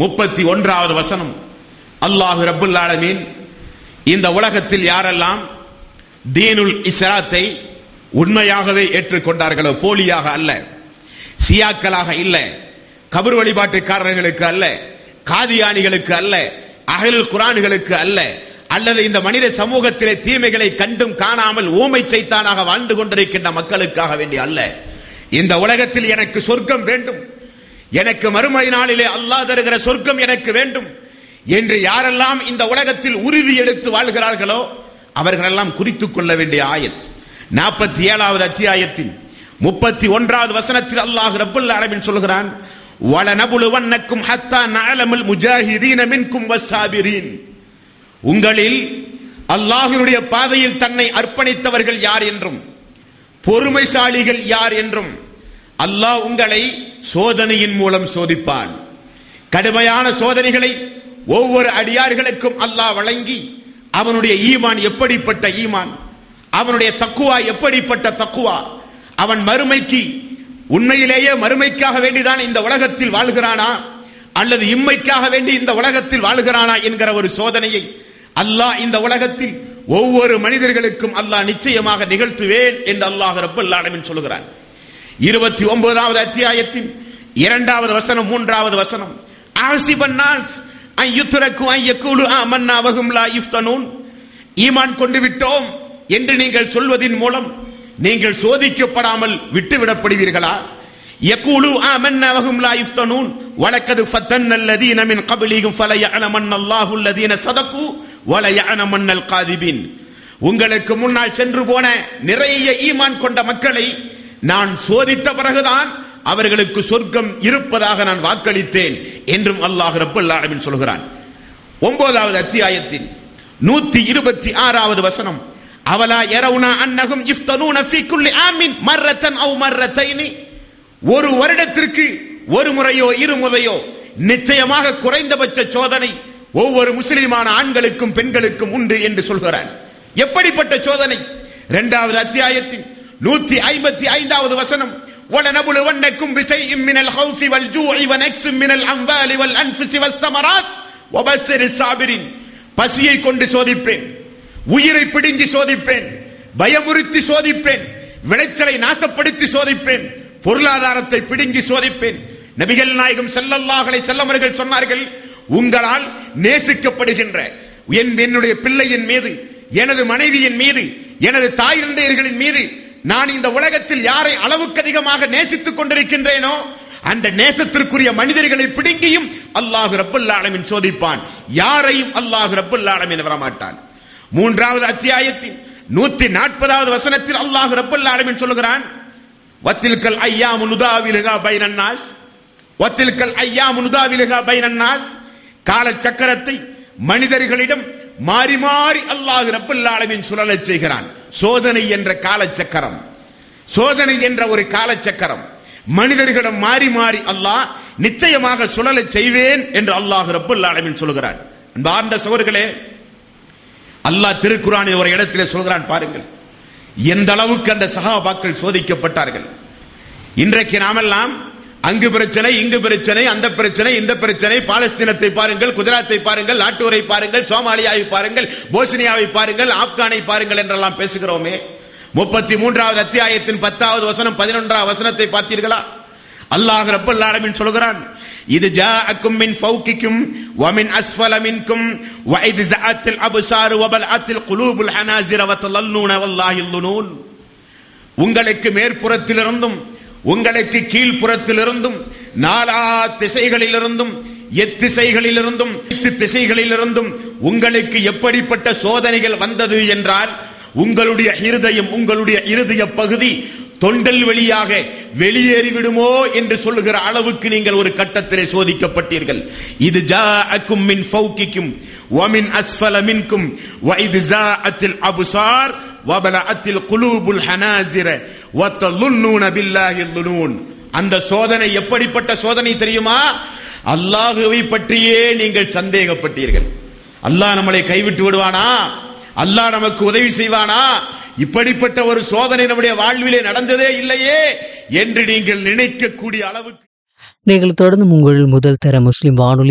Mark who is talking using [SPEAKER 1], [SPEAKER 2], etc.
[SPEAKER 1] முப்பத்தி ஒன்றாவது வசனம் அல்லாஹு ரப்புல் ஆலமீன் இந்த உலகத்தில் யாரெல்லாம் தீனுல் இஸ்லாத்தை உண்மையாகவே ஏற்றுக்கொண்டார்களோ போலியாக அல்ல சியாக்களாக இல்ல கபர் வழிபாட்டுக்காரர்களுக்கு அல்ல காதியானிகளுக்கு அல்ல அகல் குரான்களுக்கு அல்ல அல்லது இந்த மனித சமூகத்திலே தீமைகளை கண்டும் காணாமல் ஊமை சைத்தானாக வாழ்ந்து கொண்டிருக்கின்ற மக்களுக்காக வேண்டி அல்ல இந்த உலகத்தில் எனக்கு சொர்க்கம் வேண்டும் எனக்கு மறுமை நாளிலே அல்லாஹ் தருகிற சொர்க்கம் எனக்கு வேண்டும் என்று யாரெல்லாம் இந்த உலகத்தில் உறுதி எடுத்து வாழ்கிறார்களோ அவர்களெல்லாம் குறித்துக் கொள்ள வேண்டிய ஆயத் நாற்பத்தி ஏழாவது அத்தியாயத்தில் முப்பத்தி ஒன்றாவது வசனத்தில் அல்லாஹ் ரப்புல் ஆலமீன் சொல்கிறான் வலனபுலுவன்னக்கும் ஹத்தா நஅலமுல் முஜாஹிதீன மின்கும் வஸ்ஸாபிரீன் உங்களில் அல்லாஹ்வினுடைய பாதையில் தன்னை அர்ப்பணித்தவர்கள் யார் என்றும் பொறுமைசாலிகள் யார் என்றும் அல்லாஹ் உங்களை சோதனையின் மூலம் சோதிப்பான் கடுமையான சோதனைகளை ஒவ்வொரு அடியார்களுக்கும் அல்லாஹ் வழங்கி அவனுடைய ஈமான் எப்படிப்பட்ட ஈமான் அவனுடைய தக்குவா எப்படிப்பட்ட தக்குவா அவன் மறுமைக்கு உண்மையிலேயே மறுமைக்காக வேண்டிதான் இந்த உலகத்தில் வாழ்கிறானா அல்லது இம்மைக்காக வேண்டி இந்த உலகத்தில் வாழ்கிறானா என்கிற ஒரு சோதனையை அல்லாஹ் இந்த உலகத்தில் ஒவ்வொரு மனிதர்களுக்கும் அல்லாஹ் நிச்சயமாக நிகழ்த்துவேன் என்று அல்லாஹ் ரப்பல் ஆலமீன் சொல்கிறான் இருபத்தி ஒன்பதாவது அத்தியாயத்தின் இரண்டாவது வசனம் மூன்றாவது வசனம் ஆசிபன்னாஸ் ஐயுத்துரக்கு ஐயக்கூலு ஆமன்னா வகும் லா இஃப்தனூன் ஈமான் கொண்டு விட்டோம் என்று நீங்கள் சொல்வதின் மூலம் நீங்கள் சோதிக்கப்படாமல் விட்டுவிடப்படுவீர்களா யக்கூலு ஆமன்னா வகும் லா இஃப்தனூன் வலக்கது ஃபத்தன் அல்லதீன மின் கபிலிகும் ஃபல யஅலமன் அல்லாஹு அல்லதீன சதகு வல யஅலமன் காதிபின் உங்களுக்கு முன்னால் சென்று போன நிறைய ஈமான் கொண்ட மக்களை நான் சோதித்த பிறகுதான் அவர்களுக்கு சொர்க்கம் இருப்பதாக நான் வாக்களித்தேன் என்றும் அல்லாஹ் ரப்பல் ஆலமீன் சொல்கிறான் ஒன்பதாவது அத்தியாயத்தின் நூத்தி இருபத்தி ஆறாவது வசனம் அவலா யரவுனா அன்னகும் இஃப்தனூன ஃபீ குல்லி ஆமின் மர்ரத்தன் அவ் மர்ரத்தைனி ஒரு வருடத்திற்கு ஒரு முறையோ இரு முறையோ நிச்சயமாக குறைந்தபட்ச சோதனை ஒவ்வொரு முஸ்லிமான ஆண்களுக்கும் பெண்களுக்கும் உண்டு என்று சொல்கிறான் எப்படிப்பட்ட சோதனை இரண்டாவது அத்தியாயத்தின் நூத்தி ஐம்பத்தி ஐந்தாவது வசனம் وَلَنَبْلُوَنَّكُمْ بِشَيْءٍ مِّنَ الْخَوْفِ وَالْجُوعِ وَنَقْصٍ مِّنَ الْأَمْوَالِ وَالْأَنفُسِ وَالثَّمَرَاتِ وَبَشِّرِ الصَّابِرِينَ பசியை கொண்டு சோதிப்பேன் உயிரை பிடுங்கி சோதிப்பேன் பயமுறுத்தி சோதிப்பேன் விளைச்சலை நாசப்படுத்தி சோதிப்பேன் பொருளாதாரத்தை பிடுங்கி சோதிப்பேன் நபிகள் நாயகம் ஸல்லல்லாஹு அலைஹி வஸல்லம் அவர்கள் சொன்னார்கள் உங்களால் நேசிக்கப்படுகின்ற என் என்னுடைய பிள்ளையின் மீது எனது மனைவியின் மீது எனது தாய் தந்தையர்களின் மீது நான் இந்த உலகத்தில் யாரை அளவுக்கு அதிகமாக நேசித்துக் கொண்டிருக்கின்றேனோ அந்த நேசத்திற்குரிய மனிதர்களை பிடுங்கியும் அல்லாஹு ரப்பல் ஆலமீன் சோதிப்பான் யாரையும் அல்லாஹு ரப்பல் ஆலமீன் வரமாட்டான் மூன்றாவது அத்தியாயத்தின் நூத்தி நாற்பதாவது வசனத்தில் அல்லாஹு ரப்பல் ஆலமீன் சொல்லுகிறான் வத்தில்கல் ஐயாமு நுதாவிலுகா பைனன்னாஸ் வத்தில்கல் ஐயாமு நுதாவிலுகா பைனன்னாஸ் கால சக்கரத்தை மனிதர்களிடம் மாறி மாறி அல்லாஹ் ரப்பல் ஆலமீன் சுழலச் செய்கிறான் சோதனை என்ற காலச்சக்கரம் சோதனை என்ற ஒரு காலச்சக்கரம் மனிதர்களிடம் மாறி மாறி அல்லாஹ் நிச்சயமாக சுழலச் செய்வேன் என்று அல்லாஹ் ரப்பல் ஆலமீன் சொல்கிறான் அன்பார்ந்த சகோதரர்களே அல்லாஹ் திருக்குறானில் ஒரு இடத்திலே சொல்கிறான் பாருங்கள் எந்த அளவுக்கு அந்த சகாபாக்கள் சோதிக்கப்பட்டார்கள் இன்றைக்கு நாமெல்லாம் அங்கு பிரச்சனை இங்கு பிரச்சனை அந்த பிரச்சனை இந்த பிரச்சனை பாலஸ்தீனத்தை பாருங்கள் குஜராத்தை பாருங்கள் நாட்டூரை பாருங்கள் சோமாலியாவை பாருங்கள் போஸ்னியாவை பாருங்கள் ஆப்கானை பாருங்கள் என்றெல்லாம் பேசுகிறோமே முப்பத்தி மூன்றாவது அத்தியாயத்தின் பத்தாவது வசனம் பதினொன்றாவது வசனத்தை பார்த்தீர்களா அல்லாஹ் ரப்பல் ஆலமீன் சொல்கிறான் இது ஜாஅக்கும் மின் ஃபௌகிக்கும் ومن اسفل منكم واذ زعت الابصار وبلعت القلوب الحناجر وتظنون والله الظنون உங்களுக்கு மேற்புறத்திலிருந்தும் உங்களுக்கு கீழ்ப்புறத்திலிருந்தும் நாலா திசைகளிலிருந்தும் எத்திசைகளிலிருந்தும் எட்டு திசைகளிலிருந்தும் உங்களுக்கு எப்படிப்பட்ட சோதனைகள் வந்தது என்றால் உங்களுடைய இருதயம் உங்களுடைய இருதய பகுதி தொண்டல் வழியாக வெளியேறிவிடுமோ என்று சொல்லுகிற அளவுக்கு நீங்கள் ஒரு கட்டத்திலே சோதிக்கப்பட்டீர்கள் இது ஜாஅக்கும் மின் ஃபௌகிக்கும் ومن أسفل منكم وإذ زاءت الأبصار وبلعت القلوب الحناجر وتظنون بالله الظنون அந்த சோதனை எப்படிப்பட்ட சோதனை தெரியுமா அல்லாஹுவை பற்றியே நீங்கள் சந்தேகப்பட்டீர்கள் அல்லாஹ் நம்மளை கைவிட்டு விடுவானா அல்லாஹ் நமக்கு உதவி செய்வானா இப்படிப்பட்ட ஒரு சோதனை நம்முடைய வாழ்விலே நடந்ததே இல்லையே என்று நீங்கள் நினைக்கக்கூடிய அளவுக்கு
[SPEAKER 2] நீங்கள் தொடர்ந்து உங்கள் முதல் தர முஸ்லிம் வானொலி